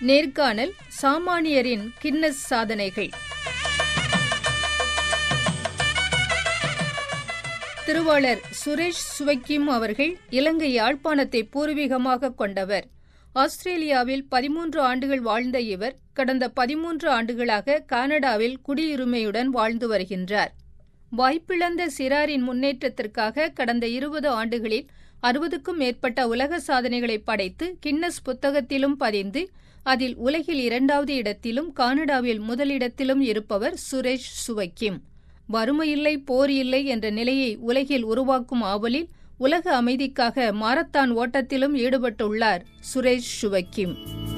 நேர்காணல் சாமானியரின் கின்னஸ் சாதனைகள் திருவாளர் சுரேஷ் சுவக்கிம் அவர்கள் இலங்கை யாழ்ப்பாணத்தை பூர்வீகமாக கொண்டவர் ஆஸ்திரேலியாவில் பதிமூன்று ஆண்டுகள் வாழ்ந்த இவர் கடந்த பதிமூன்று ஆண்டுகளாக கனடாவில் குடியுரிமையுடன் வாழ்ந்து வருகின்றார் வாய்ப்பிழந்த சிறாரின் முன்னேற்றத்திற்காக கடந்த இருபது ஆண்டுகளில் அறுபதுக்கும் மேற்பட்ட உலக சாதனைகளை படைத்து கின்னஸ் புத்தகத்திலும் பதிந்து அதில் உலகில் இரண்டாவது இடத்திலும் கனடாவில் முதலிடத்திலும் இருப்பவர் சுரேஷ் சுவக்கிம் வறுமையில்லை போர் இல்லை என்ற நிலையை உலகில் உருவாக்கும் ஆவலில் உலக அமைதிக்காக மாரத்தான் ஓட்டத்திலும் ஈடுபட்டுள்ளார் சுரேஷ் சுவக்கிம்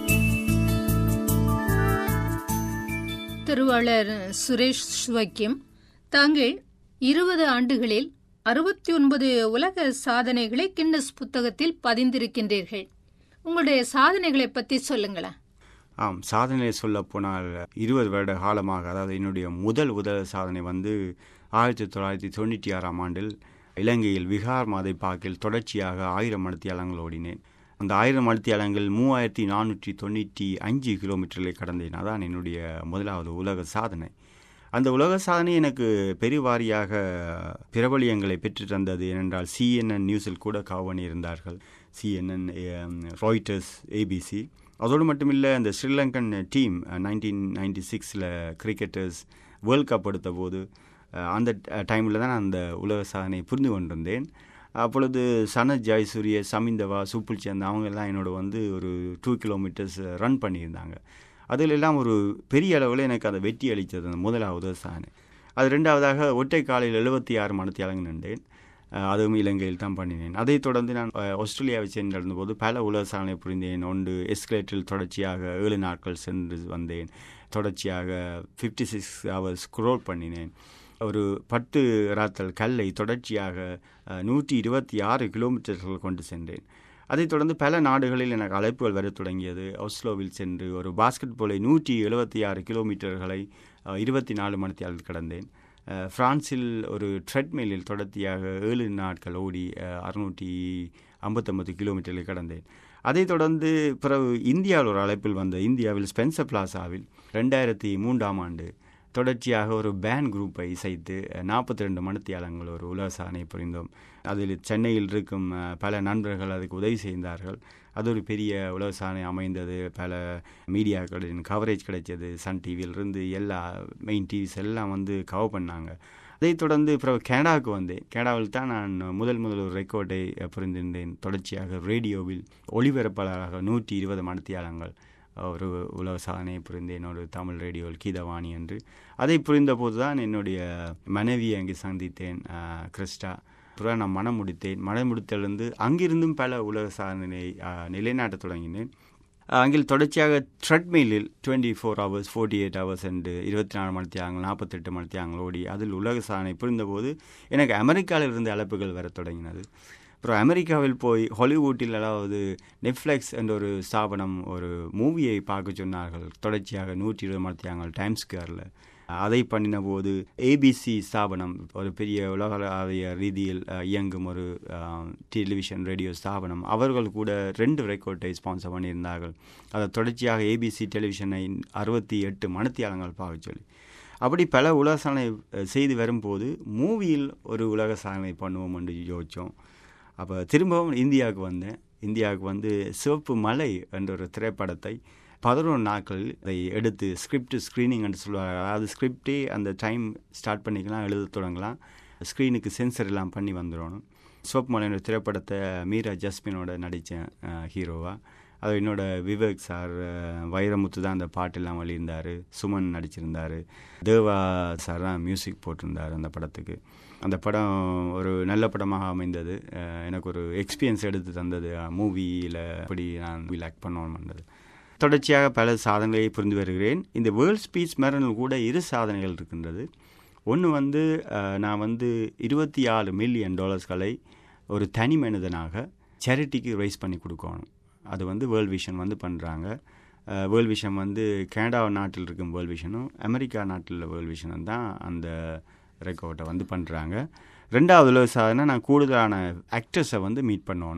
திருவாளர் சுரேஷ் சுவக்கிம் தாங்கள் இருபது ஆண்டுகளில் அறுபத்தி ஒன்பது உலக சாதனைகளை கின்னஸ் புத்தகத்தில் பதிந்திருக்கின்றீர்கள் உங்களுடைய சாதனைகளை பற்றி சொல்லுங்களேன் ஆம் சாதனை சொல்ல போனால் இருபது வருட காலமாக அதாவது என்னுடைய முதல் உதவ சாதனை வந்து ஆயிரத்தி தொள்ளாயிரத்தி தொண்ணூற்றி ஆறாம் ஆண்டில் இலங்கையில் விகார் மாதை பாக்கில் தொடர்ச்சியாக ஆயிரம் மணித்தியாலங்கள் ஓடினேன் அந்த ஆயிரம் மணித்தியாலங்கள் மூவாயிரத்தி நானூற்றி தொண்ணூற்றி அஞ்சு கிலோமீட்டர்களை கடந்தேன் அதான் என்னுடைய முதலாவது உலக சாதனை அந்த உலக சாதனை எனக்கு பெருவாரியாக பிரபலியங்களை பெற்று தந்தது ஏனென்றால் சிஎன்என் நியூஸில் கூட காவணி இருந்தார்கள் சிஎன்என் ராய்டர்ஸ் ஏபிசி அதோடு மட்டுமில்லை அந்த ஸ்ரீலங்கன் டீம் நைன்டீன் நைன்டி சிக்ஸில் கிரிக்கெட்டர்ஸ் வேர்ல்ட் கப் எடுத்த போது அந்த டைமில் தான் நான் அந்த உலக சாதனை புரிந்து கொண்டிருந்தேன் அப்பொழுது சனத் ஜெயசூரிய சமிந்தவா சுப்புல் சந்த் அவங்கெல்லாம் என்னோட வந்து ஒரு டூ கிலோமீட்டர்ஸ் ரன் பண்ணியிருந்தாங்க அதில் எல்லாம் ஒரு பெரிய அளவில் எனக்கு அதை வெற்றி அளித்தது அந்த முதலாவது சாதனை அது ரெண்டாவதாக ஒற்றை காலையில் எழுபத்தி ஆறு மணத்தியாலங்க நின்றேன் அதுவும் இலங்கையில் தான் பண்ணினேன் அதைத் தொடர்ந்து நான் ஆஸ்திரேலியாவை சென்று போது பல உலக சாதனை புரிந்தேன் ஒன்று எஸ்கலேட்டில் தொடர்ச்சியாக ஏழு நாட்கள் சென்று வந்தேன் தொடர்ச்சியாக ஃபிஃப்டி சிக்ஸ் ஹவர்ஸ் குரோல் பண்ணினேன் ஒரு பத்து ராத்தல் கல்லை தொடர்ச்சியாக நூற்றி இருபத்தி ஆறு கிலோமீட்டர்கள் கொண்டு சென்றேன் அதைத் தொடர்ந்து பல நாடுகளில் எனக்கு அழைப்புகள் வர தொடங்கியது ஒஸ்லோவில் சென்று ஒரு பாஸ்கெட் பாலை நூற்றி எழுபத்தி ஆறு கிலோமீட்டர்களை இருபத்தி நாலு மணித்தியால் கடந்தேன் ஃப்ரான்சில் ஒரு ட்ரெட்மில்லில் தொடர்ச்சியாக ஏழு நாட்கள் ஓடி அறுநூற்றி ஐம்பத்தொம்பது கிலோமீட்டர்களை கடந்தேன் அதைத் தொடர்ந்து பிறகு இந்தியாவில் ஒரு அழைப்பில் வந்த இந்தியாவில் ஸ்பென்சர் பிளாசாவில் ரெண்டாயிரத்தி மூன்றாம் ஆண்டு தொடர்ச்சியாக ஒரு பேன் குரூப்பை இசைத்து நாற்பத்தி ரெண்டு மணித்தியாலங்கள் ஒரு உலக சாதனை புரிந்தோம் அதில் சென்னையில் இருக்கும் பல நண்பர்கள் அதுக்கு உதவி செய்தார்கள் அது ஒரு பெரிய உலக சாதனை அமைந்தது பல மீடியாக்களின் கவரேஜ் கிடைச்சது சன் டிவியிலிருந்து எல்லா மெயின் டிவிஸ் எல்லாம் வந்து கவர் பண்ணாங்க அதைத் தொடர்ந்து பிறகு கனடாவுக்கு வந்தேன் கனடாவில் தான் நான் முதல் முதல் ஒரு ரெக்கார்டை புரிந்திருந்தேன் தொடர்ச்சியாக ரேடியோவில் ஒளிபரப்பாளராக நூற்றி இருபது மணித்தியாலங்கள் ஒரு உலக சாதனையை புரிந்தேன் ஒரு தமிழ் ரேடியோவில் கீதவாணி என்று அதை புரிந்த போது தான் என்னுடைய மனைவியை அங்கே சந்தித்தேன் கிறிஸ்டா அப்புறம் நான் மனம் முடித்தேன் மனம் முடித்திலிருந்து அங்கிருந்தும் பல உலக சாதனை நிலைநாட்ட தொடங்கினேன் அங்கில் தொடர்ச்சியாக ட்ரெட்மெயிலில் twenty four hours forty eight hours and இருபத்தி நாலு மணித்தியாங்கள் நாற்பத்தெட்டு மணித்தியாங்கள் ஓடி அதில் உலக சாதனை புரிந்தபோது எனக்கு அமெரிக்காவில் இருந்து அழைப்புகள் வர தொடங்கினது அப்புறம் அமெரிக்காவில் போய் ஹாலிவுட்டில் அதாவது நெட்ஃப்ளிக்ஸ் என்ற ஒரு ஸ்தாபனம் ஒரு மூவியை பார்க்க சொன்னார்கள் தொடர்ச்சியாக நூற்றி இருபது மணித்தியாங்கள் டைம் ஸ்கொயரில் அதை பண்ணின போது ஏபிசி ஸ்தாபனம் ஒரு பெரிய உலகளாவிய ரீதியில் இயங்கும் ஒரு டெலிவிஷன் ரேடியோ ஸ்தாபனம் அவர்கள் கூட ரெண்டு ரெக்கார்டை ஸ்பான்சர் பண்ணியிருந்தார்கள் அதை தொடர்ச்சியாக ஏபிசி டெலிவிஷனை அறுபத்தி எட்டு மணித்தியாலங்கள் பார்க்க சொல்லி அப்படி பல உலக சாதனை செய்து வரும்போது மூவியில் ஒரு உலக சாதனை பண்ணுவோம் என்று யோசித்தோம் அப்போ திரும்பவும் இந்தியாவுக்கு வந்தேன் இந்தியாவுக்கு வந்து சிவப்பு மலை என்ற ஒரு திரைப்படத்தை பதினொரு நாட்களில் அதை எடுத்து ஸ்கிரிப்ட் ஸ்க்ரீனிங் என்று சொல்லுவாங்க அதாவது ஸ்கிரிப்டே அந்த டைம் ஸ்டார்ட் பண்ணிக்கலாம் எழுத தொடங்கலாம் ஸ்க்ரீனுக்கு சென்சர் எல்லாம் பண்ணி வந்துடணும் சிவப்பு மலையோட திரைப்படத்தை மீரா ஜஸ்மினோட நடித்தேன் ஹீரோவாக அது என்னோட விவேக் சார் வைரமுத்து தான் அந்த பாட்டெல்லாம் வழியிருந்தார் சுமன் நடிச்சிருந்தார் தேவா சார் தான் மியூசிக் போட்டிருந்தார் அந்த படத்துக்கு அந்த படம் ஒரு நல்ல படமாக அமைந்தது எனக்கு ஒரு எக்ஸ்பீரியன்ஸ் எடுத்து தந்தது மூவியில் எப்படி நான் ஆக்ட் பண்ணணும்ன்றது தொடர்ச்சியாக பல சாதனைகளை புரிந்து வருகிறேன் இந்த வேர்ல்ட் ஸ்பீச் மேரனில் கூட இரு சாதனைகள் இருக்கின்றது ஒன்று வந்து நான் வந்து இருபத்தி ஆறு மில்லியன் டாலர்ஸ்களை ஒரு தனி மனிதனாக சேரிட்டிக்கு ரைஸ் பண்ணி கொடுக்கணும் அது வந்து வேர்ல்ட் விஷன் வந்து பண்ணுறாங்க வேர்ல்ட் விஷன் வந்து கனடா நாட்டில் இருக்கும் வேர்ல்ட் விஷனும் அமெரிக்கா நாட்டில் வேர்ல்ட் விஷனும் தான் அந்த ரெக்கார்டை வந்து பண்ணுறாங்க ரெண்டாவது உலக சாதனை நான் கூடுதலான ஆக்டர்ஸை வந்து மீட் பண்ணணும்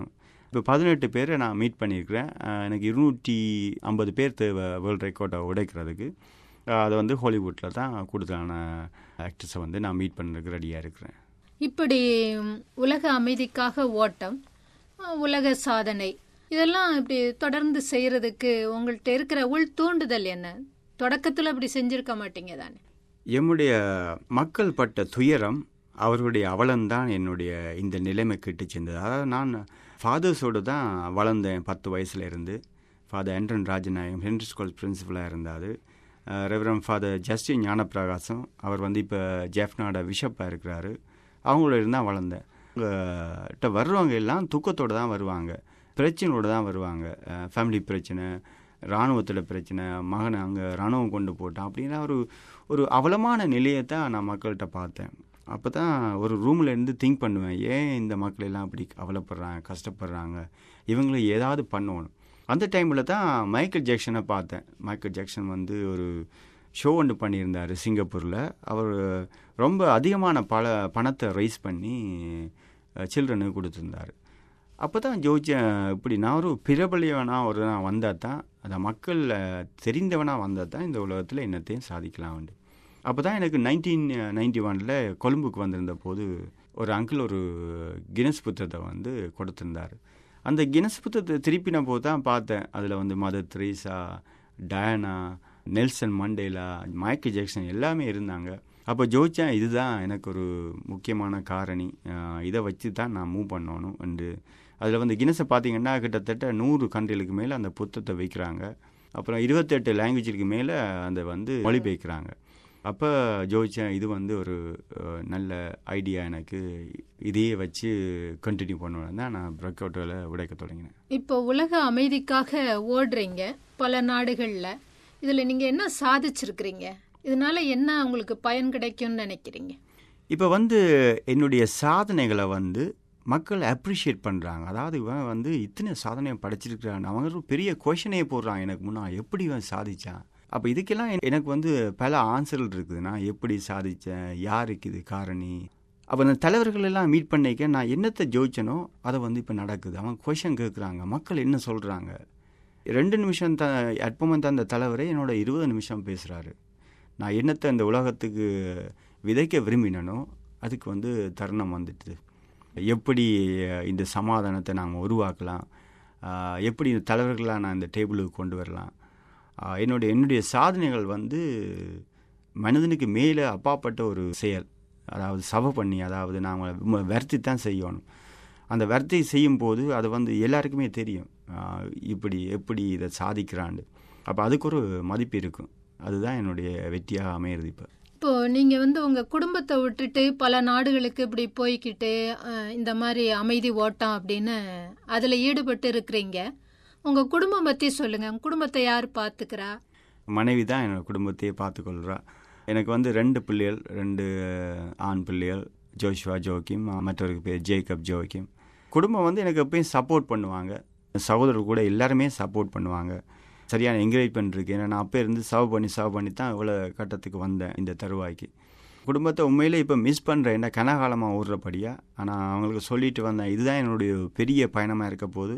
இப்போ பதினெட்டு பேரை நான் மீட் பண்ணியிருக்கிறேன் அஹ் எனக்கு இருநூற்றி ஐம்பது பேர் தேவை வேர்ல்டு ரெக்கார்டை உடைக்கிறதுக்கு அஹ் அதை வந்து ஹாலிவுட்டில் தான் கூடுதலான ஆக்டர்ஸை வந்து நான் மீட் பண்ணுறதுக்கு ரெடியாக இருக்கிறேன் இப்படி ம், உலக அமைதிக்காக ஓட்டம் அ, உலக சாதனை இதெல்லாம் இப்படி தொடர்ந்து செய்யறதுக்கு உங்கள்கிட்ட இருக்கிற உள் தூண்டுதல் என்ன தொடக்கத்தில் இப்படி செஞ்சிருக்க மாட்டீங்க தானே எம்முடைய மக்கள் பட்ட துயரம் அவர்களுடைய அவலம்தான் என்னுடைய இந்த நிலைமைக்கு இட்டு சென்றது அதாவது நான் ஃபாதர்ஸோடு தான் வளர்ந்தேன் பத்து வயசுல இருந்து father Anton Rajanayagam Henry school பிரின்சிபலாக இருந்தார் ரெவரம் ஃபாதர் ஜஸ்டின் ஞானப்பிரகாசம் அவர் வந்து இப்போ ஜெஃப்னாட பிஷப்பாக இருக்கிறாரு அவங்களோட இருந்தால் வளர்ந்தேன் அவங்ககிட்ட வர்றவங்க எல்லாம் துக்கத்தோடு தான் வருவாங்க பிரச்சனையோடு தான் வருவாங்க ஃபேமிலி பிரச்சனை இராணுவத்தில் பிரச்சனை மகனை அங்கே இராணுவம் கொண்டு போட்டான் அப்படின்னா ஒரு ஒரு அவலமான நிலையை தான் நான் மக்கள்கிட்ட பார்த்தேன் அப்போ தான் ஒரு ரூமில் இருந்து திங்க் பண்ணுவேன் ஏன் இந்த மக்கள் எல்லாம் அப்படி அவலப்படுறாங்க கஷ்டப்படுறாங்க இவங்களை ஏதாவது பண்ணணும் அந்த டைமில் தான் மைக்கேல் ஜாக்சனை பார்த்தேன் மைக்கேல் ஜாக்சன் வந்து ஒரு ஷோ ஒன்று பண்ணியிருந்தார் சிங்கப்பூரில் அவர் ரொம்ப அதிகமான பல பணத்தை ரைஸ் பண்ணி சில்ட்ரனுக்கு கொடுத்துருந்தார் அப்போ தான் ஜோதிச்சேன் இப்படி நான் ஒரு பிரபலியவனாக ஒரு நான் வந்தால் தான் அந்த மக்கள் தெரிந்தவனாக வந்தால் தான் இந்த உலகத்தில் என்னத்தையும் சாதிக்கலாம் உண்டு அப்போ தான் எனக்கு நைன்டீன் நைன்டி ஒனில் கொழும்புக்கு வந்திருந்த போது ஒரு அங்கிள் ஒரு கினஸ் புத்தகத்தை வந்து கொடுத்துருந்தார் அந்த கினஸ் புத்தகத்தை திருப்பின போது தான் பார்த்தேன் அதில் வந்து mother Teresa Diana Nelson Mandela Michael Jackson எல்லாமே இருந்தாங்க அப்போ ஜோதிச்சேன் இதுதான் எனக்கு ஒரு முக்கியமான காரணி அஹ் இதை வச்சு தான் நான் மூவ் பண்ணணும் என்று அதில் வந்து கினஸை பார்த்தீங்கன்னா கிட்டத்தட்ட நூறு கண்ட்ரிகளுக்கு மேலே அந்த புத்தகத்தை வைக்கிறாங்க அப்புறம் இருபத்தெட்டு லாங்குவேஜுக்கு மேலே அந்த வந்து மொழிபெயர்க்கிறாங்க அப்போ ஜோதிச்சேன் இது வந்து ஒரு அஹ், நல்ல ஐடியா எனக்கு இதையே வச்சு கண்டினியூ பண்ணணும் தான் நான் பிரக் அவுட்டில் உடைக்க தொடங்கினேன் இப்போ உலக அமைதிக்காக ஓடுறீங்க பல நாடுகளில் இதில் நீங்கள் என்ன சாதிச்சிருக்கிறீங்க இதனால என்ன உங்களுக்கு பயன் கிடைக்கும்னு நினைக்கிறீங்க இப்போ வந்து என்னுடைய சாதனைகளை வந்து மக்கள் அப்ரிஷியேட் பண்ணுறாங்க அதாவது இவன் வந்து இத்தனை சாதனையை படைச்சிருக்கிறான் அவங்க ஒரு பெரிய கொஷனையே போடுறான் எனக்கு முன்னா எப்படி இவன் சாதிச்சான் அப்போ இதுக்கெல்லாம் என- எனக்கு வந்து பல ஆன்சர்கள் இருக்குது நான் எப்படி சாதித்தேன் யாருக்கு இது காரணி அப்போ அந்த தலைவர்கள் எல்லாம் மீட் பண்ணிக்க நான் என்னத்தை ஜோதிச்சனோ அதை வந்து இப்போ நடக்குது அவங்க கொஷன் கேட்குறாங்க மக்கள் என்ன சொல்கிறாங்க ரெண்டு நிமிஷம் த அற்பமாக தந்த தலைவரே என்னோட இருபது நிமிஷம் பேசுகிறாரு நான் என்னத்தை இந்த உலகத்துக்கு விதைக்க விரும்பினனோ அதுக்கு வந்து தருணம் வந்துட்டு எப்படி அஹ், இந்த சமாதானத்தை நாங்கள் உருவாக்கலாம் ஆஹ், எப்படி இந்த தலைவர்களாக நான் இந்த டேபிளுக்கு கொண்டு வரலாம் ஆஹ், என்னுடைய என்னுடைய சாதனைகள் வந்து மனிதனுக்கு மேலே அப்பாற்பட்ட ஒரு செயல் அதாவது சபை பண்ணி அதாவது நாங்கள் வருத்தி தான் செய்யணும் அந்த வர்த்தை செய்யும் போது அது வந்து எல்லாருக்குமே தெரியும் ஆஹ், இப்படி எப்படி இதை சாதிக்கிறான்னு அப்போ அதுக்கு ஒரு மதிப்பு இருக்கும் அதுதான் என்னுடைய வெற்றியாக அமையிறது இப்போ இப்போ நீங்கள் வந்து உங்கள் குடும்பத்தை விட்டுட்டு பல நாடுகளுக்கு இப்படி போய்க்கிட்டு அஹ், இந்த மாதிரி அமைதி ஓட்டம் அப்படின்னு அதில் ஈடுபட்டு இருக்கிறீங்க உங்கள் குடும்பம் பற்றி சொல்லுங்கள் உங்கள் குடும்பத்தை யார் பார்த்துக்கிறா மனைவி தான் என்னோட குடும்பத்தையே பார்த்துக்கொள்கிறா எனக்கு வந்து ரெண்டு பிள்ளைகள் ரெண்டு ஆண் பிள்ளைகள் ஜோஷ்வா ஜோக்கிம் மற்றவருக்கு பேர் ஜேக்கப் ஜோக்கிம் குடும்பம் வந்து எனக்கு எப்பயும் சப்போர்ட் பண்ணுவாங்க சகோதரர் கூட எல்லாருமே சப்போர்ட் பண்ணுவாங்க சரியான என்கரேஜ்மெண்ட் இருக்கு ஏன்னா நான் அப்போ இருந்து சர்வ் பண்ணி சர்வ் பண்ணி தான் இவ்வளோ கட்டத்துக்கு வந்தேன் இந்த தருவாய்க்கு குடும்பத்தை உண்மையிலே இப்போ மிஸ் பண்ணுறேன் என்ன கனகாலமாக ஓடுறபடியாக ஆனால் அவங்களுக்கு சொல்லிட்டு வந்தேன் இதுதான் என்னுடைய பெரிய பயணமாக இருக்க போது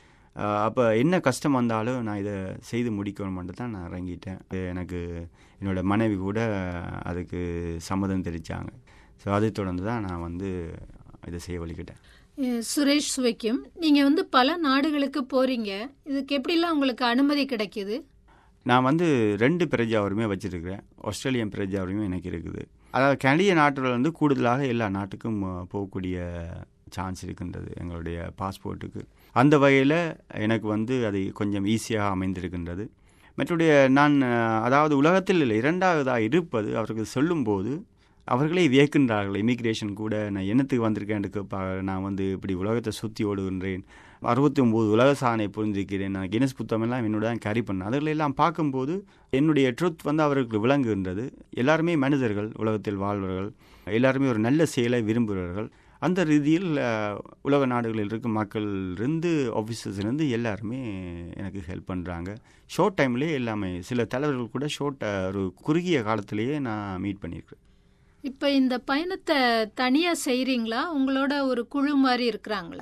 அப்போ என்ன கஷ்டம் வந்தாலும் நான் இதை செய்து முடிக்கணும்னு தான் நான் இறங்கிட்டேன் இது எனக்கு என்னோட மனைவி கூட அதுக்கு சம்மதம் தெரிவித்தாங்க ஸோ அதை தொடர்ந்து தான் நான் வந்து இதை செய்ய வழிகிட்டேன் அஹ், சுரேஷ் சுவைக்கும் நீங்கள் வந்து பல நாடுகளுக்கு போகிறீங்க இதுக்கு எப்படிலாம் உங்களுக்கு அனுமதி கிடைக்குது நான் வந்து ரெண்டு பிரஜாவருமே வச்சுருக்கிறேன் ஆஸ்திரேலியன் பிரஜாவருமே எனக்கு இருக்குது அதாவது கனடிய நாட்டில் வந்து கூடுதலாக எல்லா நாட்டுக்கும் அஹ், போகக்கூடிய சான்ஸ் இருக்கின்றது எங்களுடைய பாஸ்போர்ட்டுக்கு அந்த வகையில் எனக்கு வந்து அது கொஞ்சம் ஈஸியாக அமைந்திருக்கின்றது மற்றுடைய நான் அஹ், அதாவது உலகத்தில் இல்லை இரண்டாவதாக இருப்பது அவர்கள் சொல்லும்போது அவர்களே வியக்கின்றார்கள் இமிக்ரேஷன் கூட நான் என்னத்துக்கு வந்திருக்கேன்னு கேட்பாங்க நான் வந்து இப்படி உலகத்தை சுற்றி ஓடுகின்றேன் அறுபத்தி ஒம்பது உலக சாதனை புரிஞ்சிருக்கிறேன் நான் கினஸ் புத்தகமெல்லாம் என்னோட தான் கேரி பண்ணேன் அதில் எல்லாம் பார்க்கும்போது என்னுடைய ட்ருத் வந்து அவர்களுக்கு விளங்குகின்றது எல்லாருமே மனிதர்கள் உலகத்தில் வாழ்வர்கள் எல்லாருமே ஒரு நல்ல செயலை விரும்புகிறவர்கள் அந்த ரீதியில் அஹ், உலக நாடுகளில் இருக்கும் மக்கள் இருந்து ஆஃபீஸர்ஸ் இருந்து எல்லாருமே எனக்கு ஹெல்ப் பண்ணுறாங்க ஷார்ட் டைம்லேயே எல்லாமே சில தலைவர்கள் கூட ஷார்ட் ஒரு குறுகிய காலத்திலேயே நான் மீட் பண்ணியிருக்கிறேன் இப்போ இந்த பயணத்தை தனியாக செய்கிறீங்களா உங்களோட ஒரு குழு மாதிரி இருக்கிறாங்களா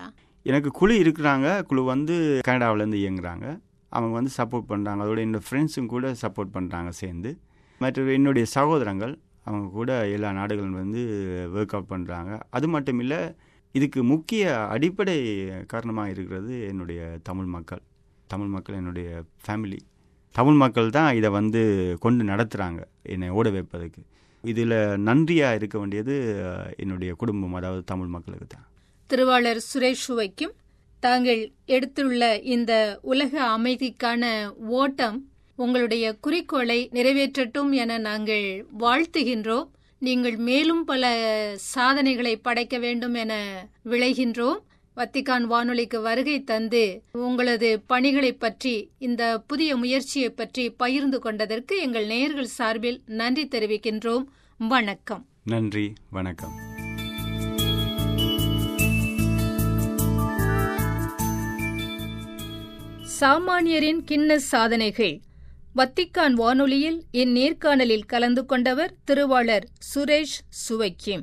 எனக்கு குழு இருக்கிறாங்க குழு வந்து கனடாவிலேருந்து இயங்குறாங்க அவங்க வந்து சப்போர்ட் பண்ணுறாங்க அதோட என்னோடய ஃப்ரெண்ட்ஸும் கூட சப்போர்ட் பண்ணுறாங்க சேர்ந்து மற்ற என்னுடைய சகோதரங்கள் அவங்க கூட எல்லா நாடுகளும் வந்து ஒர்க் அவுட் பண்ணுறாங்க அது மட்டும் இல்லை இதுக்கு முக்கிய அடிப்படை காரணமாக இருக்கிறது என்னுடைய தமிழ் மக்கள் தமிழ் மக்கள் என்னுடைய ஃபேமிலி தமிழ் மக்கள் தான் இதை வந்து கொண்டு நடத்துகிறாங்க என்னை ஓட வைப்பதுக்கு இதில் நன்றியாக இருக்க வேண்டியது என்னுடைய குடும்பம் அதாவது தமிழ் மக்களுக்கு தான் திருவாளர் சுரேஷ் சுவைக்கும் தாங்கள் எடுத்துள்ள இந்த உலக அமைதிக்கான ஓட்டம் உங்களுடைய குறிக்கோளை நிறைவேற்றட்டும் என நாங்கள் வாழ்த்துகின்றோம் நீங்கள் மேலும் பல சாதனைகளை படைக்க வேண்டும் என விளைகின்றோம் வத்திகான் வானொலிக்கு வருகை தந்து உங்களது பணிகளை பற்றி இந்த புதிய முயற்சியை பற்றி பகிர்ந்து கொண்டதற்கு எங்கள் நேயர்கள் சார்பில் நன்றி தெரிவிக்கின்றோம் வணக்கம் நன்றி வணக்கம் சாமானியரின் கின்னஸ் சாதனைகள் வத்திக்கான் வானொலியில் இந்நேர்காணலில் கலந்து கொண்டவர் திருவாளர் சுரேஷ் சுவைக்கிம்